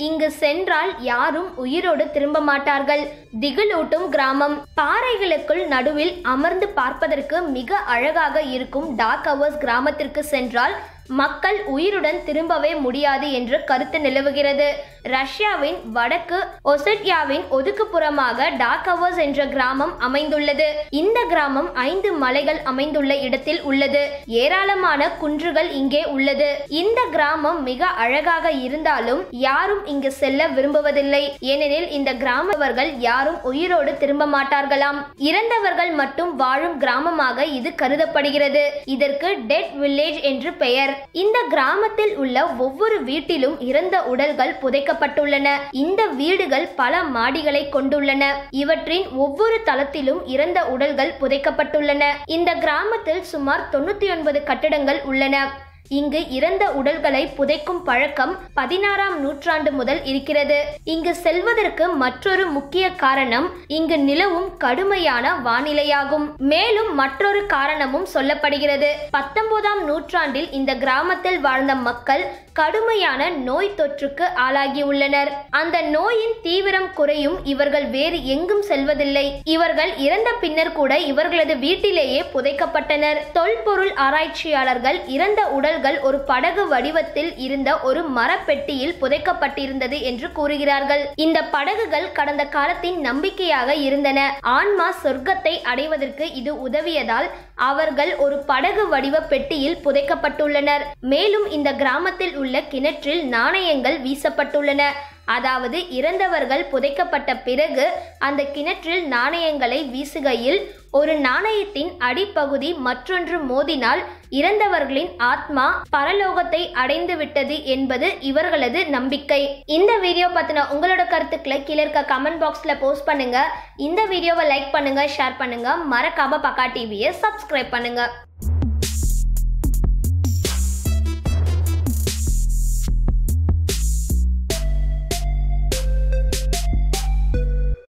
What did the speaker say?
இங்கு சென்றால் யாரும் உயிரோடு திரும்ப மாட்டார்கள் திகிலூட்டும் கிராமம் பாறைகளுக்குள் நடுவில் அமர்ந்து பார்ப்பதற்கு மிக அழகாக இருக்கும் டார்க் ஹவர்ஸ் கிராமத்திற்கு சென்றால் மக்கள் உயிருடன் திரும்பவே முடியாது என்ற கருத்து நிலவுகிறது ரஷ்யாவின் வடக்கு ஒசட்யாவின் ஒதுக்குப்புறமாக டார்கவர்ஸ் என்ற கிராமம் அமைந்துள்ளது இந்த கிராமம் ஐந்து மலைகள் அமைந்துள்ள இடத்தில் உள்ளது ஏராளமான குன்றுகள் இங்கே உள்ளது இந்த கிராமம் மிக அழகாக இருந்தாலும் யாரும் இங்கு செல்ல விரும்புவதில்லை ஏனெனில் இந்த கிராமவர்கள் யாரும் உயிரோடு திரும்ப மாட்டார்களாம் இறந்தவர்கள் மட்டும் வாழும் கிராமமாக இது கருதப்படுகிறது இதற்கு டெட் வில்லேஜ் என்று பெயர் இந்த கிராமத்தில் உள்ள ஒவ்வொரு வீட்டிலும் இறந்த உடல்கள் புதைக்கப்பட்டுள்ளன இந்த வீடுகள் பல மாடிகளை கொண்டுள்ளன இவற்றின் ஒவ்வொரு தளத்திலும் இறந்த உடல்கள் புதைக்கப்பட்டுள்ளன இந்த கிராமத்தில் சுமார் தொண்ணூத்தி ஒன்பது கட்டிடங்கள் உள்ளன இங்கு இறந்த உடல்களை புதைக்கும் பழக்கம் பதினாறாம் நூற்றாண்டு முதல் இருக்கிறது இங்கு செல்வதற்கு மற்றொரு முக்கிய காரணம் இங்கு நிலவும் கடுமையான வானிலையாகும் மேலும் மற்றொரு காரணமும் சொல்லப்படுகிறது பத்தொன்பதாம் நூற்றாண்டில் இந்த கிராமத்தில் வாழ்ந்த மக்கள் கடுமையான நோய் தொற்றுக்கு ஆளாகியுள்ளனர் அந்த நோயின் தீவிரம் குறையும் இவர்கள் வேறு எங்கும் செல்வதில்லை இவர்கள் இறந்த பின்னர் கூட இவர்களது வீட்டிலேயே புதைக்கப்பட்டனர் தொல்பொருள் ஆராய்ச்சியாளர்கள் இறந்த உடல்கள் ஒரு படகு வடிவத்தில் இருந்த ஒரு மரப்பெட்டியில் புதைக்கப்பட்டிருந்தது என்று கூறுகிறார்கள் இந்த படகுகள் கடந்த காலத்தின் நம்பிக்கையாக இருந்தன ஆன்மா சொர்க்கத்தை அடைவதற்கு இது உதவியதால் அவர்கள் ஒரு படகு வடிவ பெட்டியில் புதைக்கப்பட்டுள்ளனர் மேலும் இந்த கிராமத்தில் உள்ள கிணற்றில் நாணயங்கள் வீசப்பட்டுள்ளன அதாவது இறந்தவர்கள் புதைக்கப்பட்ட பிறகு அந்த கிணற்றில் நாணயங்களை வீசுகையில் ஒரு நாணயத்தின் அடிப்பகுதி மற்றொன்று மோதினால் இறந்தவர்களின் ஆத்மா பரலோகத்தை அடைந்து விட்டது என்பது இவர்களது நம்பிக்கை இந்த வீடியோ பத்தின உங்களோட கருத்துக்களை கீழே இருக்க கமெண்ட் பாக்ஸ்ல போஸ்ட் பண்ணுங்க இந்த வீடியோவை லைக் பண்ணுங்க ஷேர் பண்ணுங்க மறக்காம பக்கா டிவியை சப்ஸ்கிரைப் பண்ணுங்க